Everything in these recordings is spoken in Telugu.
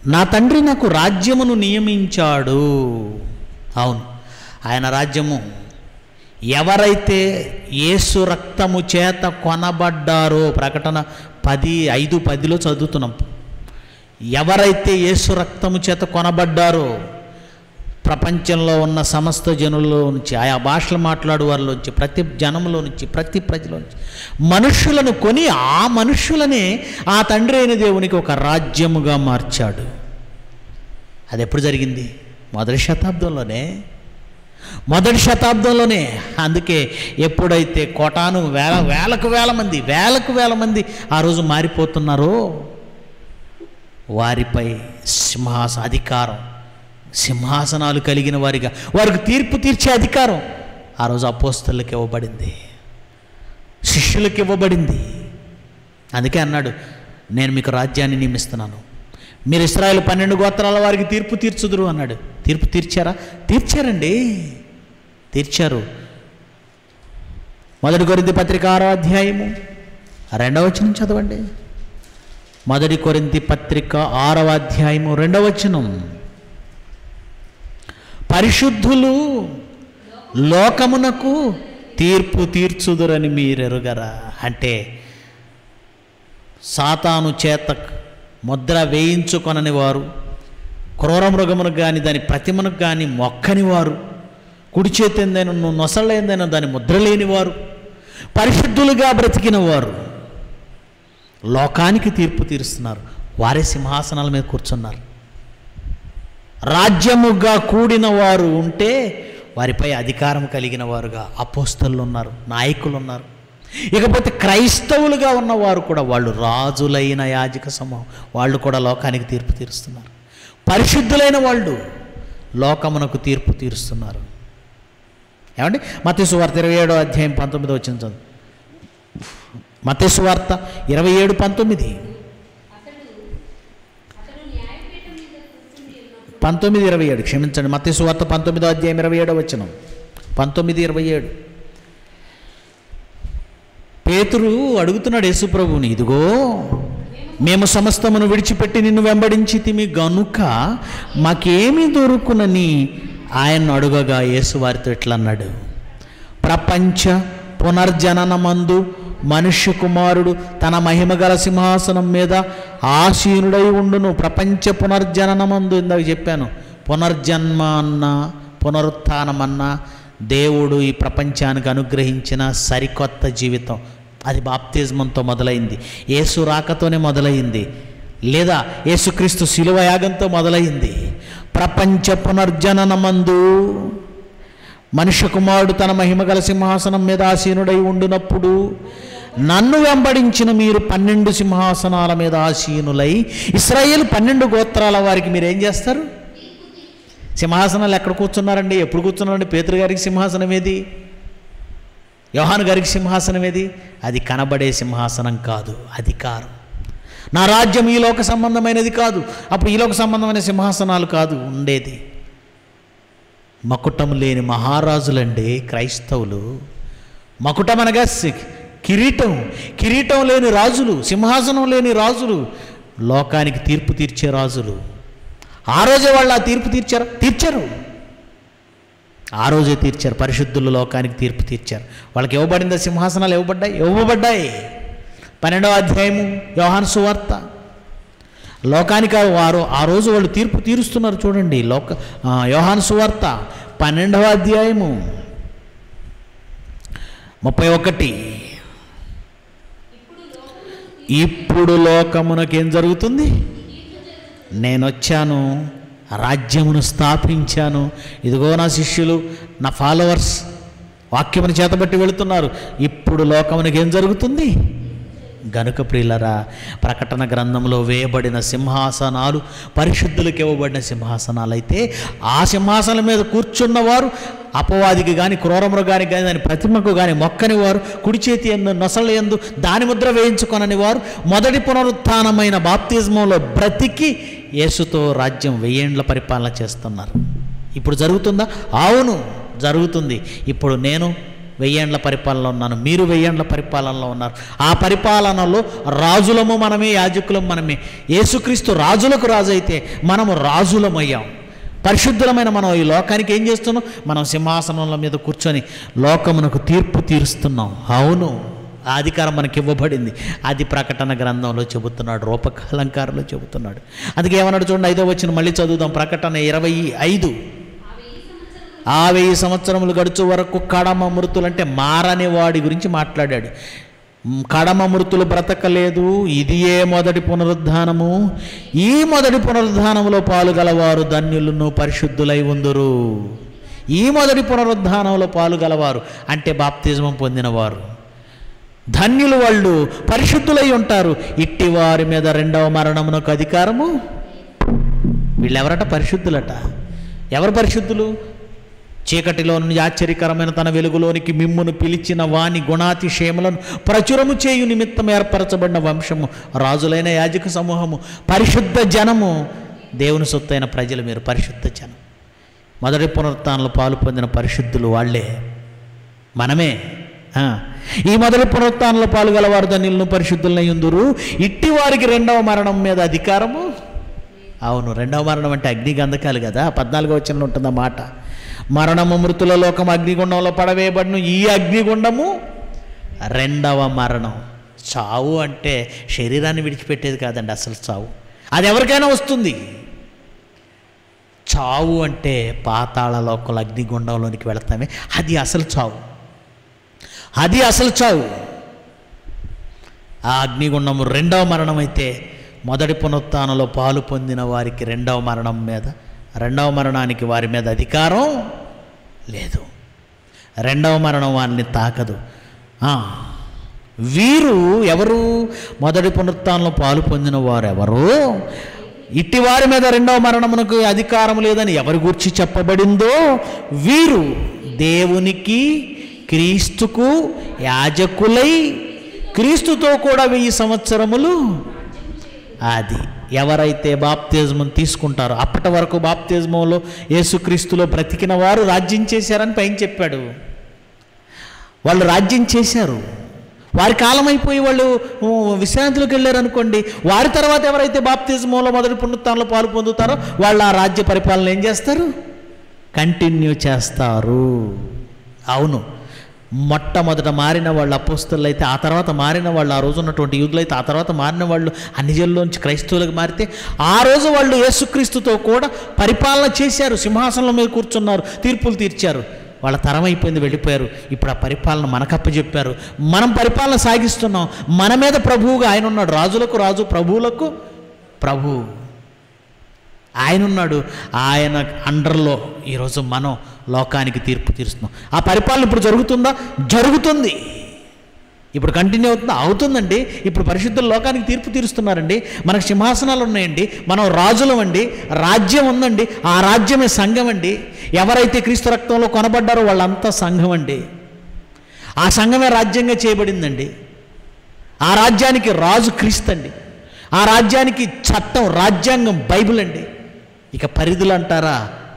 నా తండ్రి నాకు రాజ్యమును నియమించాడు అవును ఆయన రాజ్యము ఎవరైతే యేసు రక్తము చేత కొనబడ్డారో ప్రకటన పది ఐదు పదిలో చదువుతున్నాం ఎవరైతే యేసు రక్తము చేత కొనబడ్డారో ప్రపంచంలో ఉన్న సమస్త జనుల్లో నుంచి ఆయా భాషలు మాట్లాడు వారిలోంచి ప్రతి జనంలో నుంచి ప్రతి ప్రజలో నుంచి మనుషులను కొని ఆ మనుషులనే ఆ తండ్రి అయిన దేవునికి ఒక రాజ్యముగా మార్చాడు అది ఎప్పుడు జరిగింది మొదటి శతాబ్దంలోనే మొదటి శతాబ్దంలోనే అందుకే ఎప్పుడైతే కోటాను వేల వేలకు వేల మంది వేలకు వేల మంది ఆ రోజు మారిపోతున్నారో వారిపై సింహాస అధికారం సింహాసనాలు కలిగిన వారిగా వారికి తీర్పు తీర్చే అధికారం ఆ రోజు అపోస్తలకు ఇవ్వబడింది శిష్యులకు ఇవ్వబడింది అందుకే అన్నాడు నేను మీకు రాజ్యాన్ని నియమిస్తున్నాను మీరు ఇస్రాయేల్ పన్నెండు గోత్రాల వారికి తీర్పు తీర్చుదురు అన్నాడు తీర్పు తీర్చారా తీర్చారండి తీర్చారు మొదటి కొరింది పత్రిక ఆరో అధ్యాయము రెండవ వచనం చదవండి మొదటి కొరింతి పత్రిక ఆరవ అధ్యాయము రెండవ వచనం పరిశుద్ధులు లోకమునకు తీర్పు తీర్చుదురని మీరెరుగరా అంటే సాతాను చేత ముద్ర వేయించుకొనని వారు క్రూర మృగమును కానీ దాని ప్రతిమను కానీ మొక్కని వారు కుడి చేతి ఏందైనా నొసళ్ళేందైనా దాని ముద్ర లేని వారు పరిశుద్ధులుగా బ్రతికిన వారు లోకానికి తీర్పు తీరుస్తున్నారు వారే సింహాసనాల మీద కూర్చున్నారు రాజ్యముగా కూడిన వారు ఉంటే వారిపై అధికారం కలిగిన వారుగా అపోస్తలు ఉన్నారు నాయకులు ఉన్నారు ఇకపోతే క్రైస్తవులుగా ఉన్నవారు కూడా వాళ్ళు రాజులైన యాజక సమూహం వాళ్ళు కూడా లోకానికి తీర్పు తీరుస్తున్నారు పరిశుద్ధులైన వాళ్ళు లోకమునకు తీర్పు తీరుస్తున్నారు ఏమండి మతేసు వార్త ఇరవై ఏడో అధ్యాయం పంతొమ్మిది వచ్చిన చదువు మతేసు వార్త ఇరవై ఏడు పంతొమ్మిది పంతొమ్మిది ఇరవై ఏడు క్షమించండి మతేసు వార్త పంతొమ్మిదో అధ్యాయం ఇరవై ఏడో వచ్చిన పంతొమ్మిది ఇరవై ఏడు పేతురు అడుగుతున్నాడు యేసుప్రభుని ఇదిగో మేము సమస్తమును విడిచిపెట్టి నిన్ను వెంబడించి తిమి గనుక మాకేమీ దొరుకునని ఆయన అడుగగా యేసు వారితో ఇట్లా అన్నాడు ప్రపంచ పునర్జననమందు మనుష్య కుమారుడు తన మహిమగల సింహాసనం మీద ఆసీనుడై ఉండును ప్రపంచ పునర్జననమందు ఇందాక చెప్పాను పునర్జన్మ అన్న పునరుత్థానం దేవుడు ఈ ప్రపంచానికి అనుగ్రహించిన సరికొత్త జీవితం అది బాప్తిజమంతో మొదలైంది యేసు రాకతోనే మొదలైంది లేదా యేసుక్రీస్తు శిలువ యాగంతో మొదలైంది ప్రపంచ పునర్జననమందు మనుష్య కుమారుడు తన మహిమగల సింహాసనం మీద ఆసీనుడై ఉండినప్పుడు నన్ను వెంబడించిన మీరు పన్నెండు సింహాసనాల మీద ఆసీనులై ఇస్రాయేల్ పన్నెండు గోత్రాల వారికి మీరు ఏం చేస్తారు సింహాసనాలు ఎక్కడ కూర్చున్నారండి ఎప్పుడు కూర్చున్నారండి పేతురు గారికి సింహాసనం ఏది యోహాను గారికి సింహాసనం ఏది అది కనబడే సింహాసనం కాదు అధికారం నా రాజ్యం ఈ లోక సంబంధమైనది కాదు అప్పుడు ఈ లోక సంబంధమైన సింహాసనాలు కాదు ఉండేది మకుటం లేని మహారాజులండి క్రైస్తవులు మకుటం అనగా సి- కిరీటం కిరీటం లేని రాజులు సింహాసనం లేని రాజులు లోకానికి తీర్పు తీర్చే రాజులు ఆ రోజే వాళ్ళు ఆ తీర్పు తీర్చారు తీర్చారు ఆ రోజే తీర్చారు పరిశుద్ధులు లోకానికి తీర్పు తీర్చారు వాళ్ళకి ఇవ్వబడిందా సింహాసనాలు ఇవ్వబడ్డాయి ఇవ్వబడ్డాయి పన్నెండవ అధ్యాయము యోహాను సువార్త లోకానికి ఆ వారు ఆ రోజు వాళ్ళు తీర్పు తీరుస్తున్నారు చూడండి లోక ఆ, యోహాను సువార్త పన్నెండవ అధ్యాయము ముప్పై ఒకటి ఇప్పుడు లోకమునకేం జరుగుతుంది నేను వచ్చాను రాజ్యమును స్థాపించాను ఇదిగో నా శిష్యులు నా ఫాలోవర్స్ వాక్యమును చేతబట్టి వెళుతున్నారు ఇప్పుడు లోకమునకి ఏం జరుగుతుంది గనుక ప్రియులరా ప్రకటన గ్రంథంలో వేయబడిన సింహాసనాలు పరిశుద్ధులకు ఇవ్వబడిన సింహాసనాలు అయితే ఆ సింహాసనం మీద కూర్చున్నవారు అపవాదికి కానీ క్రూరమృగానికి కానీ దాని ప్రతిమకు కానీ మొక్కని వారు కుడి చేతి ఎందు నొసలు ఎందు దాని ముద్ర వేయించుకొనని వారు మొదటి పునరుత్థానమైన బాప్తిజంలో బ్రతికి యేసుతో రాజ్యం వెయ్యేండ్ల పరిపాలన చేస్తున్నారు ఇప్పుడు జరుగుతుందా అవును జరుగుతుంది ఇప్పుడు నేను వెయ్యేండ్ల పరిపాలనలో ఉన్నాను మీరు వెయ్యేండ్ల పరిపాలనలో ఉన్నారు ఆ పరిపాలనలో రాజులము మనమే యాజకులము మనమే యేసుక్రీస్తు రాజులకు రాజు అయితే మనము రాజులమయ్యాం పరిశుద్ధులమైన మనం ఈ లోకానికి ఏం చేస్తున్నాం మనం సింహాసనంల మీద కూర్చొని లోకమునకు తీర్పు తీరుస్తున్నాం అవును ఆ అధికారం మనకి ఇవ్వబడింది అది ప్రకటన గ్రంథంలో చెబుతున్నాడు రూపకాలంకారంలో చెబుతున్నాడు అందుకే ఏమన్నాడు చూడండి ఐదో వచ్చిన మళ్ళీ చదువుదాం ప్రకటన ఇరవై ఐదు ఆ వెయ్యి సంవత్సరములు గడుచు వరకు కడమ మృతులు అంటే మారని వాడి గురించి మాట్లాడాడు మ్, కడమ మృతులు బ్రతకలేదు ఇది ఏ మొదటి పునరుద్ధానము ఈ మొదటి పునరుద్ధానములో పాలుగలవారు ధన్యులను పరిశుద్ధులై ఉందురు ఈ మొదటి పునరుద్ధానంలో పాలుగలవారు అంటే బాప్తిజమం పొందినవారు ధన్యులు వాళ్ళు పరిశుద్ధులై ఉంటారు ఇట్టి వారి మీద రెండవ మరణమునకు అధికారము వీళ్ళెవరట పరిశుద్ధులట ఎవరు పరిశుద్ధులు చీకటిలో నుండి ఆశ్చర్యకరమైన తన వెలుగులోనికి మిమ్మును పిలిచిన వాని గుణాతిశయములను ప్రచురము చేయు నిమిత్తం ఏర్పరచబడిన వంశము రాజులైన యాజక సమూహము పరిశుద్ధ జనము దేవుని సొత్తైన ప్రజలు మీరు పరిశుద్ధ జనం మొదటి పునరుత్థానంలో పాలు పొందిన పరిశుద్ధులు వాళ్ళే మనమే ఆ. ఈ మొదటి పునరుత్థానంలో పాల్గొలవారు ధన్యులను పరిశుద్ధులై ఉందురు ఇట్టి వారికి రెండవ మరణం మీద అధికారము అవును రెండవ మరణం అంటే అగ్నిగంధకాలు కదా పద్నాలుగో వచనంలో ఉంటుంది ఆ మాట మరణము మృతుల లోకం అగ్నిగుండంలో పడవేయబడిన ఈ అగ్నిగుండము రెండవ మరణం చావు అంటే శరీరాన్ని విడిచిపెట్టేది కాదండి అసలు చావు అది ఎవరికైనా వస్తుంది చావు అంటే పాతాళ లోకంలో అగ్నిగుండంలోనికి వెళతామే అది అసలు చావు అది అసలు చావు ఆ అగ్నిగుండము రెండవ మరణం అయితే మొదటి పునరుత్థానంలో పాలు పొందిన వారికి రెండవ మరణం మీద రెండవ మరణానికి వారి మీద అధికారం లేదు రెండవ మరణం వారిని తాకదు ఆ, వీరు ఎవరు మొదటి పునరుత్థానంలో పాలు పొందిన వారు ఎవరు ఇట్టి వారి మీద రెండవ మరణమునకు అధికారం లేదని ఎవరి గురించి చెప్పబడిందో వీరు దేవునికి క్రీస్తుకు యాజకులై క్రీస్తుతో కూడా వెయ్యి సంవత్సరములు అది ఎవరైతే బాప్తిజమం తీసుకుంటారో అప్పటి వరకు బాప్తిజమంలో యేసుక్రీస్తులో బ్రతికిన వారు రాజ్యం చేశారని పైన చెప్పాడు వాళ్ళు రాజ్యం చేశారు వారి కాలం అయిపోయి వాళ్ళు ఊ, విశ్రాంతిలోకి వెళ్ళారు అనుకోండి వారి తర్వాత ఎవరైతే బాప్తిజమంలో మొదటి పునరుత్థానంలో పాలు పొందుతారో వాళ్ళు ఆ రాజ్య పరిపాలన ఏం చేస్తారు కంటిన్యూ చేస్తారు అవును మొట్టమొదట మారిన వాళ్ళు అపోస్తులు అయితే ఆ తర్వాత మారిన వాళ్ళు ఆ రోజు ఉన్నటువంటి యూదులు అయితే ఆ తర్వాత మారిన వాళ్ళు అన్ని జల్లోంచి క్రైస్తవులకు మారితే ఆ రోజు వాళ్ళు యేసుక్రీస్తుతో కూడా పరిపాలన చేశారు సింహాసనంలో మీద కూర్చున్నారు తీర్పులు తీర్చారు వాళ్ళ తరం అయిపోయింది వెళ్ళిపోయారు ఇప్పుడు ఆ పరిపాలన మనకప్పచెప్పారు మనం పరిపాలన సాగిస్తున్నాం మన మీద ప్రభువుగా ఆయన ఉన్నాడు రాజులకు రాజు ప్రభువులకు ప్రభు ఆయన ఉన్నాడు ఆయన అండర్లో ఈరోజు మనం లోకానికి తీర్పు తీరుస్తున్నాం ఆ పరిపాలన ఇప్పుడు జరుగుతుందా జరుగుతుంది ఇప్పుడు కంటిన్యూ అవుతుందా అవుతుందండి ఇప్పుడు పరిశుద్ధుల లోకానికి తీర్పు తీరుస్తున్నారండి మనకు సింహాసనాలు ఉన్నాయండి మనం రాజులం అండి రాజ్యం ఉందండి ఆ రాజ్యమే సంఘం అండి ఎవరైతే క్రీస్తు రక్తంలో కొనబడ్డారో వాళ్ళంతా సంఘం అండి ఆ సంఘమే రాజ్యంగా చేయబడిందండి ఆ రాజ్యానికి రాజు క్రీస్తు అండి ఆ రాజ్యానికి చట్టం రాజ్యాంగం బైబిల్ అండి ఇక పరిధులు అంటారా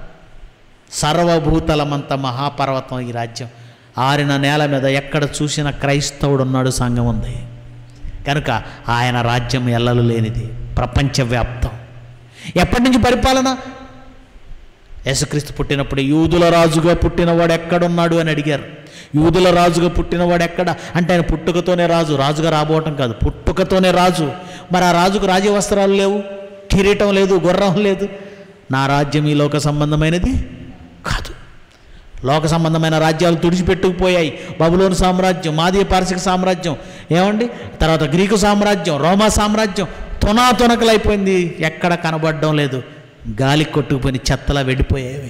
సర్వభూతలమంత మహాపర్వతం ఈ రాజ్యం ఆరిన నేల మీద ఎక్కడ చూసిన క్రైస్తవుడు ఉన్నాడు సంఘం ఉంది కనుక ఆయన రాజ్యం ఎల్లలు లేనిది ప్రపంచవ్యాప్తం ఎప్పటి నుంచి పరిపాలన యేసుక్రీస్తు పుట్టినప్పుడు యూదుల రాజుగా పుట్టినవాడు ఎక్కడున్నాడు అని అడిగారు యూదుల రాజుగా పుట్టినవాడు ఎక్కడ అంటే ఆయన పుట్టుకతోనే రాజు రాజుగా రాబోవటం కాదు పుట్టుకతోనే రాజు మరి ఆ రాజుకు రాజవస్త్రాలు లేవు కిరీటం లేదు గుర్రం లేదు నా రాజ్యం ఈ లోక సంబంధమైనది కాదు లోక సంబంధమైన రాజ్యాలు తుడిచిపెట్టుకుపోయాయి బబులోను సామ్రాజ్యం మాదీయ పారసిక సామ్రాజ్యం ఏమండి తర్వాత గ్రీకు సామ్రాజ్యం రోమా సామ్రాజ్యం తునా తునకలైపోయింది ఎక్కడ కనబడడం లేదు గాలి కొట్టుకుపోయిన చెత్తలా వెళ్ళిపోయేవి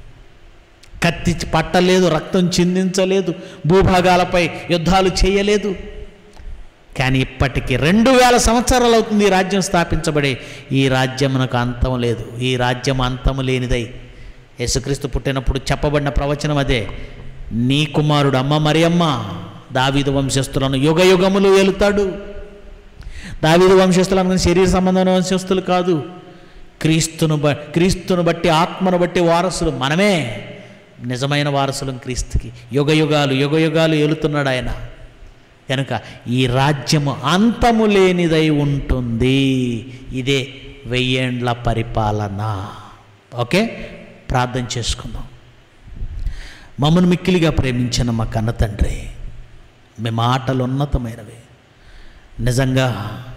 కత్తి పట్టలేదు రక్తం చిందించలేదు భూభాగాలపై యుద్ధాలు చేయలేదు కానీ ఇప్పటికీ రెండు వేల సంవత్సరాలు అవుతుంది ఈ రాజ్యం స్థాపించబడి ఈ రాజ్యమునకు అంతం లేదు ఈ రాజ్యం అంతము లేనిదై యేసుక్రీస్తు పుట్టినప్పుడు చెప్పబడిన ప్రవచనం అదే నీ కుమారుడు అమ్మ మరియమ్మ దావీదు వంశస్థులను యుగ యుగములు ఏలుతాడు దావీదు వంశస్థులు అనుకుని శరీర సంబంధమైన వంశస్థులు కాదు క్రీస్తును బ క్రీస్తును బట్టి ఆత్మను బట్టి వారసులు మనమే నిజమైన వారసులం క్రీస్తుకి యుగ యుగాలు యుగ యుగాలు ఏలుతున్నాడు ఆయన కనుక ఈ రాజ్యము అంతము లేనిదై ఉంటుంది ఇదే వెయ్యేండ్ల పరిపాలన ఓకే ప్రార్థన చేసుకుందాం మమ్మల్ని మిక్కిలిగా ప్రేమించిన మా కన్న తండ్రి మీ మాటలు ఉన్నతమైనవి నిజంగా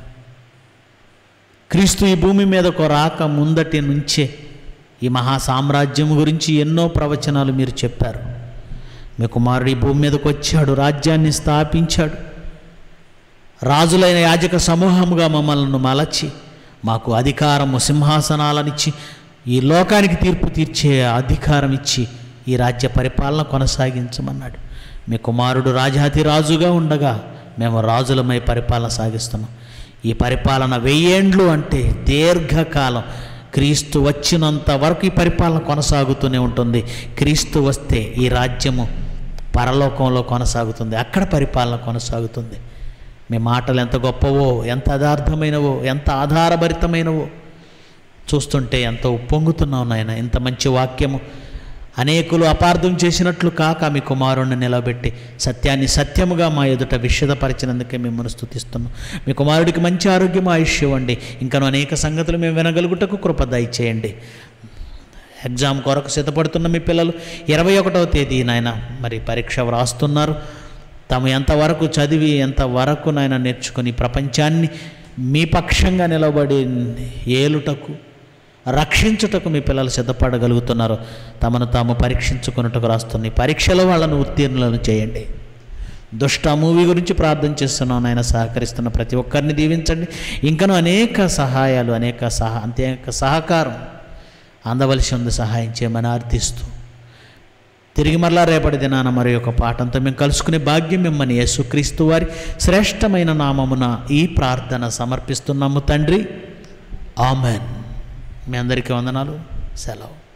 క్రీస్తు ఈ భూమి మీదకు రాక ముందటి నుంచే ఈ మహా సామ్రాజ్యం గురించి ఎన్నో ప్రవచనాలు మీరు చెప్పారు మీ కుమారుడు ఈ భూమి మీదకు వచ్చాడు రాజ్యాన్ని స్థాపించాడు రాజులైన యాజక సమూహముగా మమ్మల్ని మలచి మాకు అధికారము సింహాసనాలనిచ్చి ఈ లోకానికి తీర్పు తీర్చే అధికారం ఇచ్చి ఈ రాజ్య పరిపాలన కొనసాగించమన్నాడు మీ కుమారుడు రాజాతి రాజుగా ఉండగా మేము రాజులమై పరిపాలన సాగిస్తున్నాం ఈ పరిపాలన వెయ్యేండ్లు అంటే దీర్ఘకాలం క్రీస్తు వచ్చినంత వరకు ఈ పరిపాలన కొనసాగుతూనే ఉంటుంది క్రీస్తు వస్తే ఈ రాజ్యము పరలోకంలో కొనసాగుతుంది అక్కడ పరిపాలన కొనసాగుతుంది మీ మాటలు ఎంత గొప్పవో ఎంత యథార్థమైనవో ఎంత ఆధారభరితమైనవో చూస్తుంటే ఎంతో ఉప్పొంగుతున్నావు నాయన ఇంత మంచి వాక్యము అనేకులు అపార్థం చేసినట్లు కాక మీ కుమారుణ్ణి నిలబెట్టి సత్యాన్ని సత్యముగా మా ఎదుట విషదపరిచినందుకే మిమ్మల్ని స్థుతిస్తున్నాం మీ కుమారుడికి మంచి ఆరోగ్యం ఆయుష్ ఇవ్వండి ఇంకను అనేక సంగతులు మేము వినగలుగుటకు కృప దయచేయండి ఎగ్జామ్ కొరకు సిద్ధపడుతున్న మీ పిల్లలు ఇరవై ఒకటవ తేదీ నాయన మరి పరీక్ష వ్రాస్తున్నారు తాము ఎంతవరకు చదివి ఎంతవరకు నాయన నేర్చుకుని ప్రపంచాన్ని మీ పక్షంగా నిలబడి ఏలుటకు రక్షించుటకు మీ పిల్లలు సిద్ధపడగలుగుతున్నారు తమను తాము పరీక్షించుకున్నట్టుకు రాస్తున్న ఈ పరీక్షలో వాళ్ళను ఉత్తీర్ణులను చేయండి దుష్ట మూవీ గురించి ప్రార్థన చేస్తున్నాను ఆయన సహకరిస్తున్న ప్రతి ఒక్కరిని దీవించండి ఇంకనూ అనేక సహాయాలు అనేక సహ అనేక సహకారం అందవలసి ఉంది సహాయం చేయమని అర్థిస్తూ తిరిగి మరలా రేపటి దినాన మరి ఒక పాఠంతో మేము కలుసుకునే భాగ్యం మిమ్మల్ని యేసుక్రీస్తు వారి శ్రేష్టమైన నామమున ఈ ప్రార్థన సమర్పిస్తున్నాము తండ్రి ఆమెన్ మీ అందరికీ వందనాలు సెలవు